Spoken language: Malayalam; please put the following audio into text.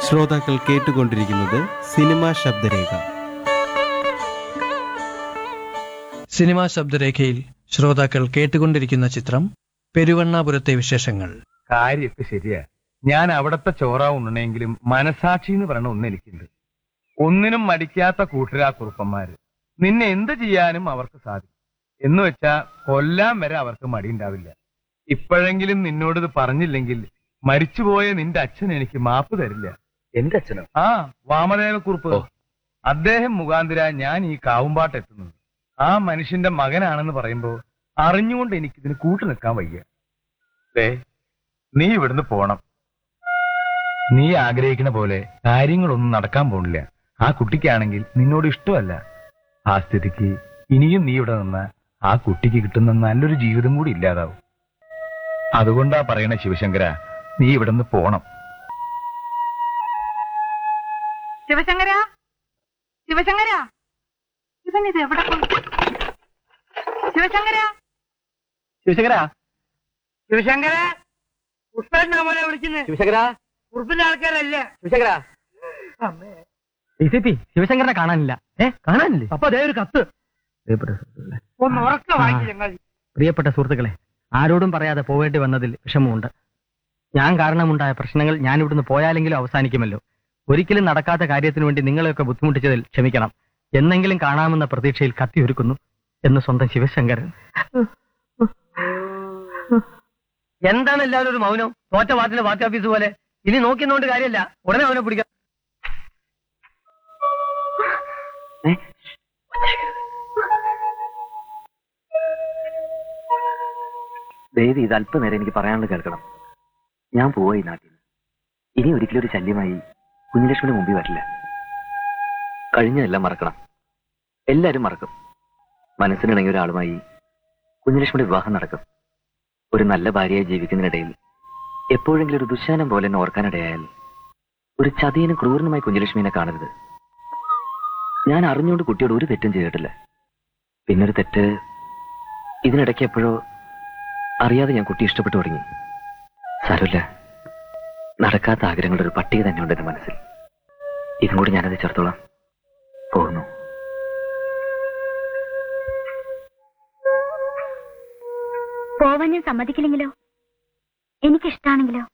ശ്രോതാക്കൾ കേട്ടുകൊണ്ടിരിക്കുന്നത് സിനിമാ ശബ്ദരേഖ സിനിമാ ശബ്ദരേഖയിൽ ശ്രോതാക്കൾ കേട്ടുകൊണ്ടിരിക്കുന്ന ചിത്രം പെരുവണ്ണാപുരത്തെ വിശേഷങ്ങൾ കാര്യമൊക്കെ ശരിയാ ഞാൻ അവിടത്തെ ചോറ ഉണ്ണണെങ്കിലും മനസാക്ഷി എന്ന് പറയണ ഒന്ന് എനിക്കുണ്ട് ഒന്നിനും മടിക്കാത്ത കൂട്ടരാ കുറുപ്പന്മാര് നിന്നെ എന്ത് ചെയ്യാനും അവർക്ക് സാധിക്കും എന്ന് വെച്ചാ കൊല്ലാൻ വരെ അവർക്ക് മടിയുണ്ടാവില്ല ഇപ്പോഴെങ്കിലും നിന്നോട് ഇത് പറഞ്ഞില്ലെങ്കിൽ മരിച്ചുപോയ നിന്റെ അച്ഛൻ എനിക്ക് മാപ്പ് തരില്ല എന്റെ അച്ഛനോ ആ വാമദേവക്കുറുപ്പ് അദ്ദേഹം മുഖാന്തിര ഞാൻ ഈ കാവുമ്പാട്ട് എത്തുന്നത് ആ മനുഷ്യന്റെ മകനാണെന്ന് പറയുമ്പോ അറിഞ്ഞുകൊണ്ട് എനിക്കിതിന് കൂട്ടു നിൽക്കാൻ വയ്യ ദേ നീ ഇവിടുന്ന് പോണം നീ ആഗ്രഹിക്കുന്ന പോലെ കാര്യങ്ങളൊന്നും നടക്കാൻ പോണില്ല ആ കുട്ടിക്കാണെങ്കിൽ നിന്നോട് ഇഷ്ടമല്ല ആ സ്ഥിതിക്ക് ഇനിയും നീ ഇവിടെ നിന്ന് ആ കുട്ടിക്ക് കിട്ടുന്ന നല്ലൊരു ജീവിതം കൂടി ഇല്ലാതാവും അതുകൊണ്ടാ പറയണ ശിവശങ്കര നീ ഇവിടുന്ന് പോണം ശിവശങ്കര ശിവശങ്കര ഇവൻ ഇത് എവിടെ പോയി ശിവശങ്കര ശിവശങ്കര ശിവശങ്കര പുഷ്പനാ മോനെ വിളിക്കുന്നത് ശിവശങ്കര ഉറുപ്പിന്റെ ആൾക്കാരല്ല ശിവശങ്കര ഡി സി പി ശിവശങ്കരനെ കാണാനില്ല ഏ കാണാനില്ലേ അപ്പൊ അതേ ഒരു കത്ത് പ്രിയപ്പെട്ട സുഹൃത്തുക്കളെ ഒന്ന് ഉറക്കം വായിച്ചു ഞങ്ങൾ പ്രിയപ്പെട്ട സുഹൃത്തുക്കളെ ആരോടും പറയാതെ പോവേണ്ടി വന്നതിൽ വിഷമമുണ്ട് ഞാൻ കാരണമുണ്ടായ പ്രശ്നങ്ങൾ ഞാൻ ഇവിടുന്ന് പോയാലെങ്കിലും അവസാനിക്കുമല്ലോ ഒരിക്കലും നടക്കാത്ത കാര്യത്തിനു വേണ്ടി നിങ്ങളെയൊക്കെ ബുദ്ധിമുട്ടിച്ചതിൽ ക്ഷമിക്കണം എന്നെങ്കിലും കാണാമെന്ന പ്രതീക്ഷയിൽ കത്തിയൊരുക്കുന്നു എന്ന് സ്വന്തം ശിവശങ്കരൻ എന്താണ് എല്ലാവരും ഒരു മൗനം തോറ്റ വാർഡിലെ പാർട്ടി ഓഫീസ് പോലെ ഇനി നോക്കിന്നോണ്ട് കാര്യമല്ല ഉടനെ അവനെ പിടിക്കാം ദേവി ഇത് അല്പനേരം എനിക്ക് പറയാനുള്ളത് കേൾക്കണം ഞാൻ പോവാ ഈ നാട്ടിൽ നിന്ന്. ഇനി ഒരിക്കലും ഒരു ശല്യമായി കുഞ്ഞലക്ഷ്മിയുടെ മുമ്പിൽ വരില്ല കഴിഞ്ഞതെല്ലാം മറക്കണം എല്ലാരും മറക്കും മനസ്സിനിണങ്ങിയ ഒരാളുമായി കുഞ്ഞലക്ഷ്മിയുടെ വിവാഹം നടക്കും ഒരു നല്ല ഭാര്യയായി ജീവിക്കുന്നതിനിടയിൽ എപ്പോഴെങ്കിലും ഒരു ദുശാനം പോലെ എന്നെ ഓർക്കാനിടയായാൽ ഒരു ചതിയനും ക്രൂരനുമായി കുഞ്ഞലക്ഷ്മിനെ കാണരുത് ഞാൻ അറിഞ്ഞുകൊണ്ട് കുട്ടിയോട് ഒരു തെറ്റും ചെയ്തിട്ടില്ല പിന്നൊരു തെറ്റ് ഇതിനിടയ്ക്ക് എപ്പോഴോ അറിയാതെ ഞാൻ കുട്ടി ഇഷ്ടപ്പെട്ടു തുടങ്ങി സാരമില്ല നടക്കാത്ത ആഗ്രഹങ്ങളുടെ ഒരു പട്ടിക തന്നെയുണ്ട് എന്റെ മനസ്സിൽ ഇതും കൂടി ഞാനത് ചേർത്തോളാം പോകുന്നു പോവാൻ ഞാൻ സമ്മതിക്കില്ലെങ്കിലോ എനിക്കിഷ്ടാണെങ്കിലോ